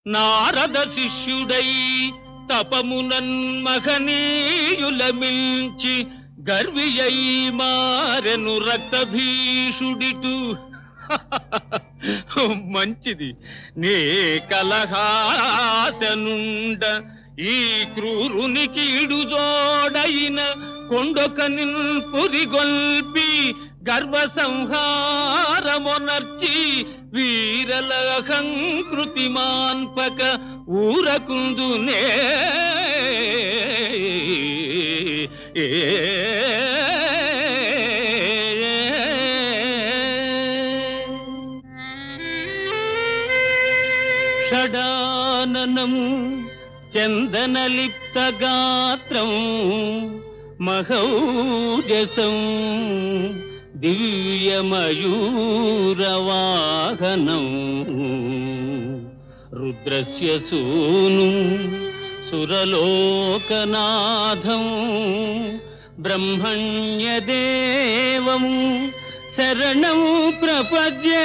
నారద శిష్యుడై తపమునన్ మహనీయుల మించి గర్వియై మారెను రక్తభీషుడిటు మంచిది నే కలహాసనుండ ఈ క్రూరునికి ఇడుజోడైన కొండొక పురిగొల్పి గర్వ సంహారమొనర్చి వీరలహంకృతి మాన్పక ఊరకుందునే ఏ షడాననము చందనలిప్త గాత్రం మహౌజసం దివ్యమయూరవాహనం రుద్రస్య సూను సురలోకనాథం బ్రహ్మణ్యదేవం శరణం ప్రపద్యే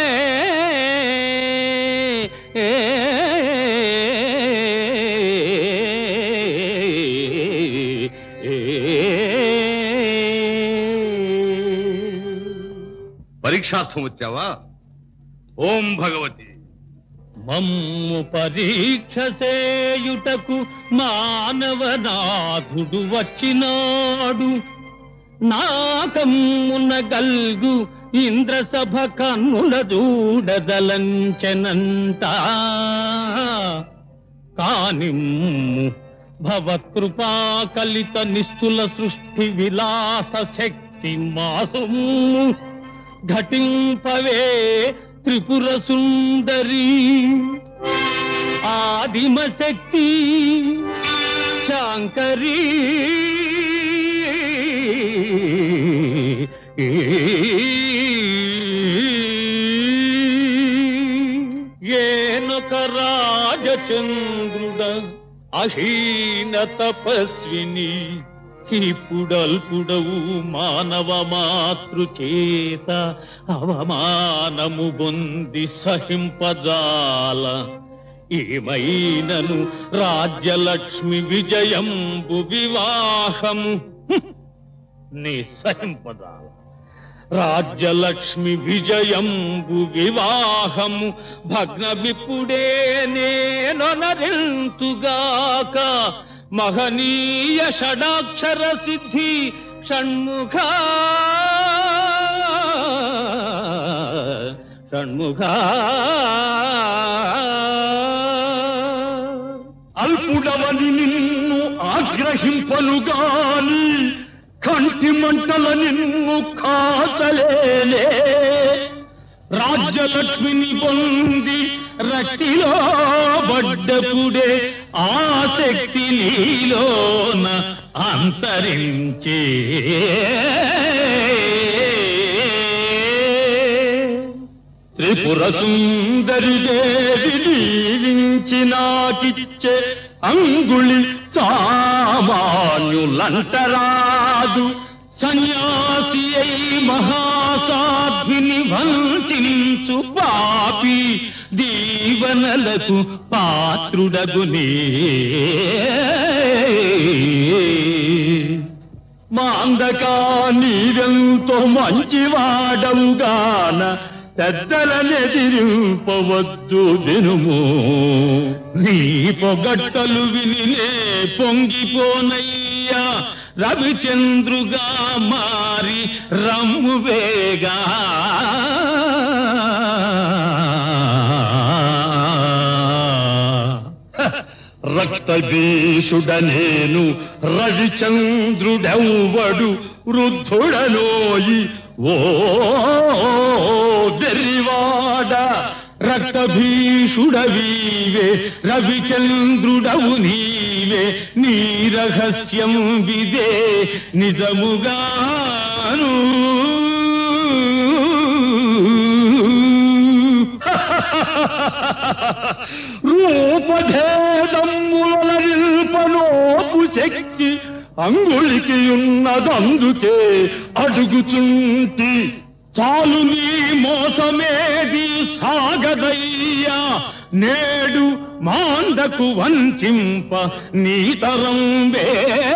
పరీక్షార్థం వచ్చావా ఓం భగవతి మమ్ము పరీక్ష చేయుటకు మానవనాథుడు వచ్చినాడు నాకమ్మున గల్గు ఇంద్రసభ కన్నుల చూడదలంచనంత కానిమ్ము భవకృపా కలిత నిస్తుల సృష్టి విలాస శక్తి మాసము ఘటింపవే త్రిపుర సుందరి ఆదిమ శక్తి శాంకరీ ఏనొక రాజచంద్రుడ అహీన తపస్విని ఇప్పుడల్పుడవు మానవ మాతృచేత అవమానము బొంది సహింపజాల ఏమైనను రాజ్యలక్ష్మి విజయంబు వివాహము హ్మ్. నీ సహింపజాల రాజ్యలక్ష్మి విజయంబు వివాహము భగ్న విప్పుడే నేనొనరింతుగాక మహనీయ షడాక్షర సిద్ధి షణ్ముఖ షణ్ముఖ అల్పుడవని నిన్ను ఆగ్రహింపలుగాని కంటి మంటల నిన్ను కాసలేలే రాజ్యలక్ష్మిని పొంది రక్తిలో పడ్డపుడే ఆ శక్తి నీలోన అంతరించే త్రిపుర సుందరి దేవి దీవించి నాకిచ్చే అంగుళి సామాన్యులంటరాదు సన్యాసి అయి మహాసాధ్విని వంచించు పాపి దీవనలకు పాత్రుడగునే మాందకా నీరెంతో మంచివాడవుగాన పెద్దలనెదిరింపవద్దు దినుము నీ పొగట్టలు వినినే పొంగిపోనయ్యా రవిచంద్రుగా మారి రమ్ము వేగా రక్తబీషుడనేను రవిచంద్రుడెవ్వడు వృద్ధుడలోయి ఓ వెర్రివాడ రక్తభీషుడవీవే రవిచంద్రుడవు నీవే నీ రహస్యం విదే నిజముగాను రూపభేదములరింపనోపు శక్తి అంగుళికి ఉన్నదందుకే అడుగుచుంటి చాలు నీ మోసమేది సాగదయ్యా నేడు మాండకు వంచింప నీతరం వే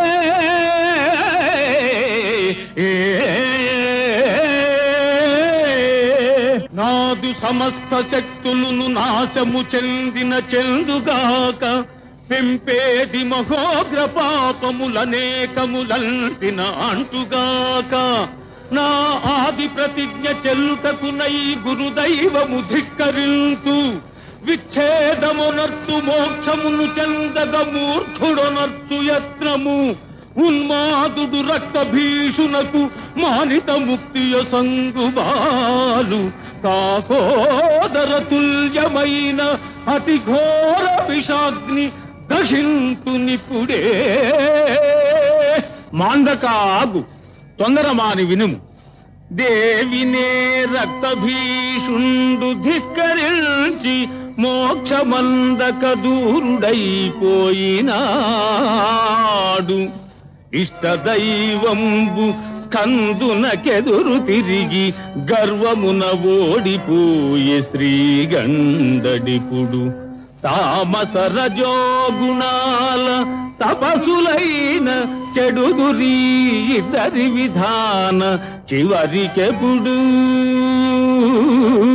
నాదు సమస్త శక్తులను నాశము చెందిన చెందుగాక పెంపేది మహోగ్ర పాపములనేకములంటిన అంటుగాక నా ఆది ప్రతిజ్ఞ చెల్లుటకునై గురుదైవము ధిక్కరింతు విచ్ఛేదమునర్తు మోక్షమును చెందగ మూర్ఖుడొనర్తు యత్నము ఉన్మాదుడు రక్త భీషునకు మానిత ముక్తియ సంగుబాలు కాకోదర తుల్యమైన అతి ఘోర విషాగ్ని దశింతు నిపుడే మాండక ఆగు తొందరమాని వినుము దేవినే రక్త భీషుండు ధిక్కరించి మోక్షమందక దూరుడైపోయినాడు ఇష్టదైవంబు కందునకెదురు తిరిగి గర్వమున ఓడిపోయే శ్రీగండడిపుడు తామస రజోగుణాల తపసులైన చెడుగురి ఇద్దరి విధాన చివరికెప్పుడు